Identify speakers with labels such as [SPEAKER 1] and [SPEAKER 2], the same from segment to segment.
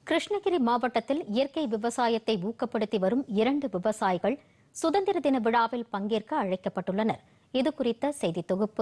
[SPEAKER 1] கிருஷ்ணகிரி மாவட்டத்தில் இயற்கை விவசாயத்தை ஊக்கப்படுத்தி வரும் இரண்டு விவசாயிகள் சுதந்திர தின விழாவில் பங்கேற்க அழைக்கப்பட்டுள்ளனர் இது குறித்த செய்தி தொகுப்பு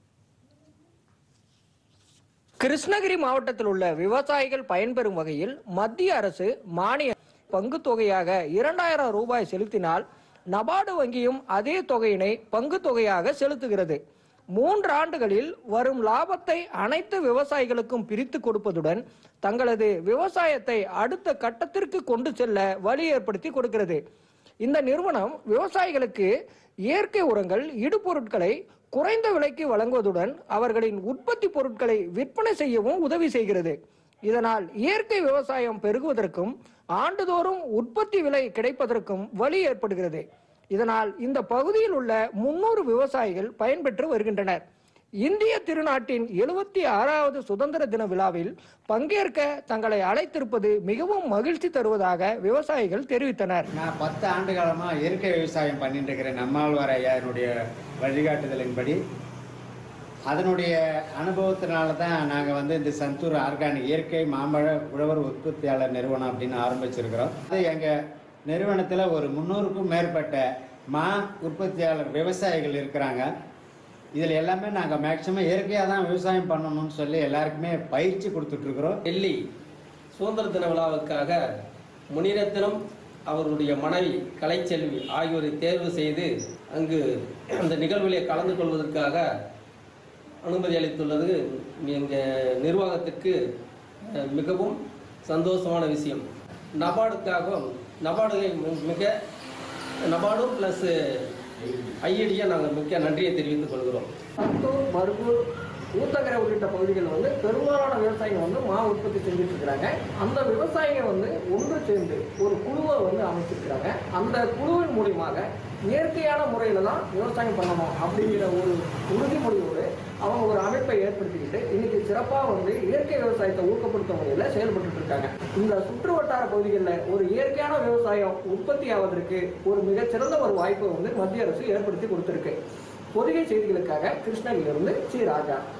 [SPEAKER 2] கிருஷ்ணகிரி மாவட்டத்தில் உள்ள விவசாயிகள் பயன்பெறும் வகையில் மத்திய அரசு மானிய பங்குத் தொகையாக இரண்டாயிரம் ரூபாய் செலுத்தினால் நபார்டு வங்கியும் அதே தொகையினை பங்குத் தொகையாக செலுத்துகிறது மூன்று ஆண்டுகளில் வரும் லாபத்தை அனைத்து விவசாயிகளுக்கும் பிரித்து கொடுப்பதுடன் தங்களது விவசாயத்தை அடுத்த கட்டத்திற்கு கொண்டு செல்ல வழி ஏற்படுத்தி கொடுக்கிறது இந்த நிறுவனம் விவசாயிகளுக்கு இயற்கை உரங்கள் இடுபொருட்களை குறைந்த விலைக்கு வழங்குவதுடன் அவர்களின் உற்பத்தி பொருட்களை விற்பனை செய்யவும் உதவி செய்கிறது இதனால் இயற்கை விவசாயம் பெருகுவதற்கும் ஆண்டுதோறும் உற்பத்தி விலை கிடைப்பதற்கும் வழி ஏற்படுகிறது இதனால் இந்த பகுதியில் உள்ள முன்னூறு விவசாயிகள் பயன்பெற்று வருகின்றனர் இந்திய திருநாட்டின் எழுபத்தி ஆறாவது சுதந்திர தின விழாவில் பங்கேற்க தங்களை அழைத்திருப்பது மிகவும் மகிழ்ச்சி தருவதாக விவசாயிகள் தெரிவித்தனர்
[SPEAKER 3] நான் பத்து ஆண்டு காலமாக இயற்கை விவசாயம் பண்ணிட்டு இருக்கிறேன் நம்மாழ்வார் ஐயாருடைய வழிகாட்டுதலின்படி அதனுடைய அனுபவத்தினால தான் நாங்கள் வந்து இந்த சந்தூர் ஆர்கானிக் இயற்கை மாம்பழ உழவர் உற்பத்தியாளர் நிறுவனம் அப்படின்னு ஆரம்பிச்சிருக்கிறோம் அது எங்கள் நிறுவனத்தில் ஒரு முந்நூறுக்கும் மேற்பட்ட மா உற்பத்தியாளர் விவசாயிகள் இருக்கிறாங்க இதில் எல்லாமே நாங்கள் மேக்சிமம் இயற்கையாக தான் விவசாயம் பண்ணணும்னு சொல்லி எல்லாருக்குமே பயிற்சி கொடுத்துட்ருக்குறோம்
[SPEAKER 4] டெல்லி சுதந்திர தின விழாவுக்காக முனிரத்தினம் அவருடைய மனைவி கலைச்செல்வி ஆகியோரை தேர்வு செய்து அங்கு அந்த நிகழ்விலே கலந்து கொள்வதற்காக அனுமதி அளித்துள்ளது எங்கள் நிர்வாகத்திற்கு அஹ், மிகவும் சந்தோஷமான விஷயம் நபார்டுக்காகவும் நபார்டு மிக நபார்டும் ப்ளஸ் ஐஐடியை நாங்கள் மிக்க நன்றியை தெரிவித்துக் கொள்கிறோம்
[SPEAKER 2] சந்தூர் பர்கூர் ஊத்தங்கரை உள்ளிட்ட பகுதிகளில் வந்து பெரும்பாலான விவசாயிகள் வந்து மா உற்பத்தி செஞ்சுட்டு இருக்கிறாங்க அந்த விவசாயிகள் வந்து ஒன்று சேர்ந்து ஒரு குழுவை வந்து அமைச்சிருக்கிறாங்க அந்த குழுவின் மூலியமாக இயற்கையான முறையில் தான் விவசாயம் பண்ணணும் அப்படிங்கிற ஒரு உறுதிமொழியோடு அவங்க ஒரு அமைப்பை ஏற்படுத்திக்கிட்டு இன்னைக்கு சிறப்பாக வந்து இயற்கை விவசாயத்தை ஊக்கப்படுத்தும் வகையில் செயல்பட்டு இருக்காங்க இந்த சுற்று வட்டார பகுதிகளில் ஒரு இயற்கையான விவசாயம் உற்பத்தி ஆவதற்கு ஒரு மிகச்சிறந்த ஒரு வாய்ப்பை வந்து மத்திய அரசு ஏற்படுத்தி கொடுத்திருக்கு பொதிகை செய்திகளுக்காக கிருஷ்ணகிரியிலிருந்து சி ராஜா